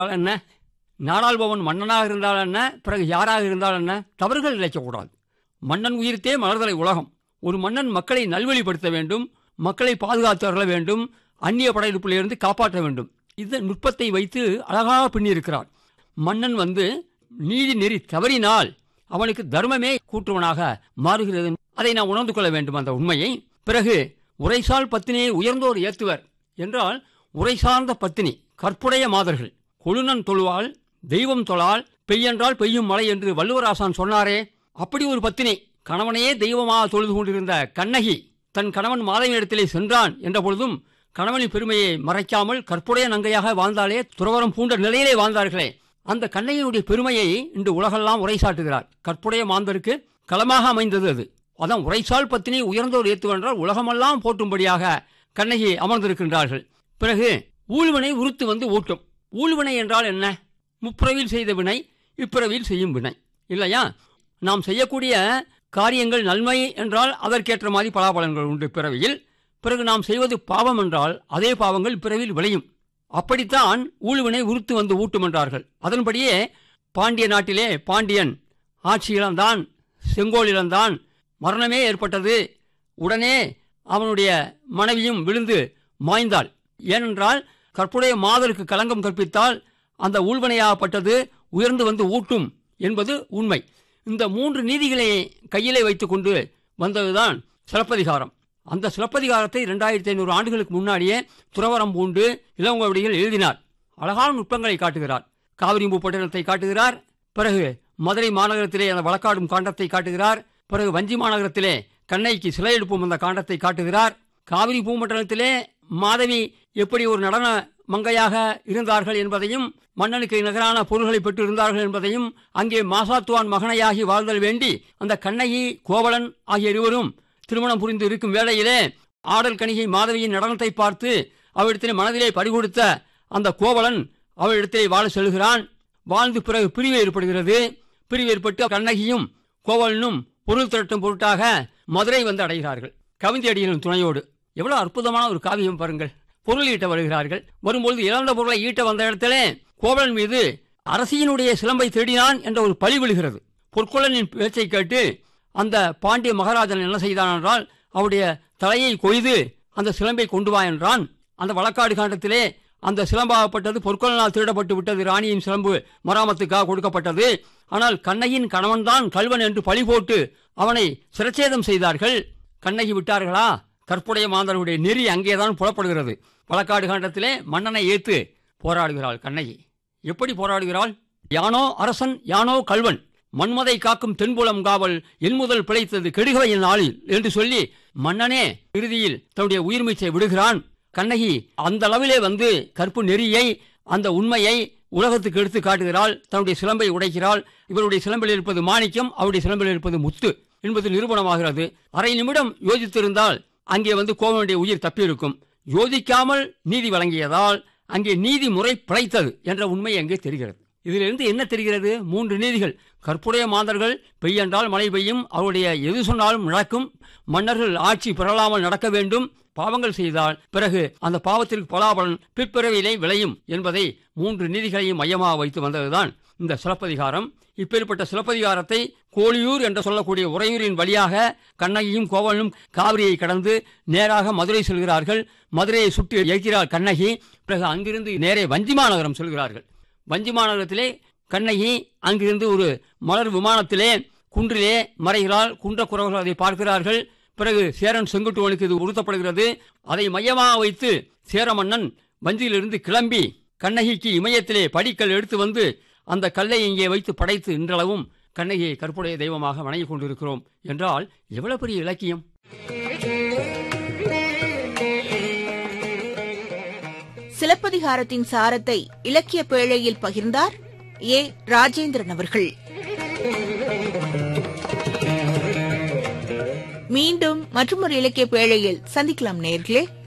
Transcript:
என்ன நாடாள்பவன் மன்னனாக இருந்தால் என்ன பிறகு யாராக இருந்தால் என்ன தவறுகள் இழைக்கக்கூடாது மன்னன் உயிர்த்தே மலர்தலை உலகம் ஒரு மன்னன் மக்களை நல்வழிப்படுத்த வேண்டும் மக்களை பாதுகாத்து அருள வேண்டும் அந்நிய படையெடுப்பிலிருந்து காப்பாற்ற வேண்டும் இந்த நுட்பத்தை வைத்து அழகாக பின்னியிருக்கிறார் மன்னன் வந்து நீதி நெறி தவறினால் அவனுக்கு தர்மமே கூற்றுவனாக மாறுகிறது அதை நாம் உணர்ந்து கொள்ள வேண்டும் அந்த உண்மையை பிறகு உரைசால் பத்தினியை உயர்ந்தோர் ஏத்துவர் என்றால் உரை சார்ந்த பத்தினி கற்புடைய மாதர்கள் கொழுநன் தொழுவாள் தெய்வம் தொழால் பெய்யென்றால் பெய்யும் மழை என்று வள்ளுவராசான் சொன்னாரே அப்படி ஒரு பத்தினி கணவனையே தெய்வமாக தொழுது கொண்டிருந்த கண்ணகி தன் கணவன் மாதவியிடத்திலே சென்றான் என்ற பொழுதும் கணவனின் பெருமையை மறைக்காமல் கற்புடைய நங்கையாக வாழ்ந்தாலே துறவரம் பூண்ட நிலையிலே வாழ்ந்தார்களே அந்த கண்ணகியினுடைய பெருமையை இன்று உலகெல்லாம் உரைசாட்டுகிறார் கற்புடைய மாந்தருக்கு களமாக அமைந்தது அது அதான் உரைசால் பத்தினி உயர்ந்தோர் ஏத்துவென்றால் உலகமெல்லாம் போற்றும்படியாக கண்ணகி அமர்ந்திருக்கின்றார்கள் பிறகு ஊழ்வினை உருத்து வந்து ஊட்டும் ஊழ்வினை என்றால் என்ன முப்பிறவியில் செய்த வினை இப்பிறவியில் செய்யும் வினை இல்லையா நாம் செய்யக்கூடிய காரியங்கள் நன்மை என்றால் அதற்கேற்ற மாதிரி பலாபலன்கள் உண்டு பிறவியில் பிறகு நாம் செய்வது பாவம் என்றால் அதே பாவங்கள் பிறவியில் விளையும் அப்படித்தான் ஊழ்வினை உருத்து வந்து ஊட்டும் என்றார்கள் அதன்படியே பாண்டிய நாட்டிலே பாண்டியன் ஆட்சி இழந்தான் செங்கோல் இழந்தான் மரணமே ஏற்பட்டது உடனே அவனுடைய மனைவியும் விழுந்து மாய்ந்தாள் ஏனென்றால் கற்புடைய மாதருக்கு களங்கம் கற்பித்தால் அந்த ஊழ்வனையாகப்பட்டது உயர்ந்து வந்து ஊட்டும் என்பது உண்மை இந்த மூன்று நீதிகளை கையிலே வைத்துக்கொண்டு வந்ததுதான் சிலப்பதிகாரம் அந்த சிலப்பதிகாரத்தை இரண்டாயிரத்தி ஐநூறு ஆண்டுகளுக்கு முன்னாடியே துறவரம் பூண்டு இளங்கோவடிகள் எழுதினார் அழகான நுட்பங்களை காட்டுகிறார் காவிரி பூப்பட்டினத்தை காட்டுகிறார் பிறகு மதுரை மாநகரத்திலே அந்த வழக்காடும் காண்டத்தை காட்டுகிறார் பிறகு வஞ்சி மாநகரத்திலே கண்ணைக்கு சிலை எழுப்பும் அந்த காண்டத்தை காட்டுகிறார் காவிரி பூமண்டலத்திலே மாதவி எப்படி ஒரு நடன மங்கையாக இருந்தார்கள் என்பதையும் மன்னனுக்கு நிகரான பொருள்களை பெற்று இருந்தார்கள் என்பதையும் அங்கே மாசாத்துவான் மகனையாகி வாழ்தல் வேண்டி அந்த கண்ணகி கோவலன் ஆகிய இருவரும் திருமணம் புரிந்து இருக்கும் வேளையிலே ஆடல் கணிகை மாதவியின் நடனத்தை பார்த்து அவளிடத்திலே மனதிலே பறிகொடுத்த அந்த கோவலன் அவளிடத்திலே வாழ செல்கிறான் வாழ்ந்து பிறகு பிரிவு ஏற்படுகிறது பிரிவு ஏற்பட்டு கண்ணகியும் கோவலனும் பொருள் திரட்டும் பொருட்டாக மதுரை வந்து அடைகிறார்கள் கவிந்தி அடிகளின் துணையோடு எவ்வளவு அற்புதமான ஒரு காவியம் பாருங்கள் பொருள் ஈட்ட வருகிறார்கள் வரும்பொழுது இழந்த பொருளை ஈட்ட வந்த இடத்திலே கோவலன் மீது அரசியினுடைய சிலம்பை தேடினான் என்ற ஒரு பழி விழுகிறது பொற்கொள்ளனின் பேச்சை கேட்டு அந்த பாண்டிய மகாராஜன் என்ன செய்தான் என்றால் அவருடைய தலையை கொய்து அந்த சிலம்பை கொண்டு வா என்றான் அந்த வழக்காடு காண்டத்திலே அந்த சிலம்பாகப்பட்டது பொற்கொள்ளனால் திருடப்பட்டு விட்டது ராணியின் சிலம்பு மராமத்துக்காக கொடுக்கப்பட்டது ஆனால் கண்ணகியின் கணவன்தான் கல்வன் என்று பழி போட்டு அவனை சிரச்சேதம் செய்தார்கள் கண்ணகி விட்டார்களா கற்புடைய மாந்தனுடைய நெறி அங்கேதான் புலப்படுகிறது வழக்காடு காண்டத்திலே மன்னனை ஏத்து போராடுகிறாள் கண்ணகி எப்படி போராடுகிறாள் யானோ அரசன் யானோ கல்வன் மன்மதை காக்கும் தென்புலம் காவல் என் முதல் பிழைத்தது கெடுகவையின் நாளில் என்று சொல்லி மன்னனே இறுதியில் தன்னுடைய உயிர்மீச்சை விடுகிறான் கண்ணகி அந்த அளவிலே வந்து கற்பு நெறியை அந்த உண்மையை உலகத்துக்கு எடுத்து காட்டுகிறாள் தன்னுடைய சிலம்பை உடைக்கிறாள் இவருடைய சிலம்பில் இருப்பது மாணிக்கம் அவருடைய சிலம்பில் இருப்பது முத்து என்பது நிரூபணமாகிறது அரை நிமிடம் யோசித்திருந்தால் அங்கே வந்து கோவனுடைய உயிர் தப்பியிருக்கும் யோசிக்காமல் நீதி வழங்கியதால் அங்கே நீதி முறை பிழைத்தது என்ற உண்மை அங்கே தெரிகிறது இதிலிருந்து என்ன தெரிகிறது மூன்று நீதிகள் கற்புடைய மாந்தர்கள் பெய்யென்றால் மழை பெய்யும் அவருடைய எது சொன்னாலும் நடக்கும் மன்னர்கள் ஆட்சி பெறலாமல் நடக்க வேண்டும் பாவங்கள் செய்தால் பிறகு அந்த பாவத்திற்கு பலாபலன் பிற்பிறவிலே விளையும் என்பதை மூன்று நீதிகளையும் மையமாக வைத்து வந்ததுதான் இந்த சிலப்பதிகாரம் இப்பேற்பட்ட சிலப்பதிகாரத்தை கோழியூர் என்று சொல்லக்கூடிய உறையூரின் வழியாக கண்ணகியும் கோவலனும் காவிரியை கடந்து நேராக மதுரை செல்கிறார்கள் மதுரையை சுற்றி இயக்கிறார் கண்ணகி பிறகு அங்கிருந்து நேரே வஞ்சி மாநகரம் செல்கிறார்கள் வஞ்சி மாநகரத்திலே கண்ணகி அங்கிருந்து ஒரு மலர் விமானத்திலே குன்றிலே மறைகிறாள் குன்ற குறவர்கள் அதை பார்க்கிறார்கள் பிறகு சேரன் செங்குட்டுவனுக்கு இது உறுத்தப்படுகிறது அதை மையமாக வைத்து சேர மன்னன் வஞ்சியிலிருந்து கிளம்பி கண்ணகிக்கு இமயத்திலே படிக்கல் எடுத்து வந்து அந்த கல்லை இங்கே வைத்து படைத்து இன்றளவும் கண்ணகியை கற்புடைய தெய்வமாக வணங்கிக் கொண்டிருக்கிறோம் என்றால் எவ்வளவு பெரிய இலக்கியம் சிலப்பதிகாரத்தின் சாரத்தை இலக்கிய பேழையில் பகிர்ந்தார் ஏ ராஜேந்திரன் அவர்கள் மீண்டும் மற்றொரு இலக்கிய பேழையில் சந்திக்கலாம் நேர்களே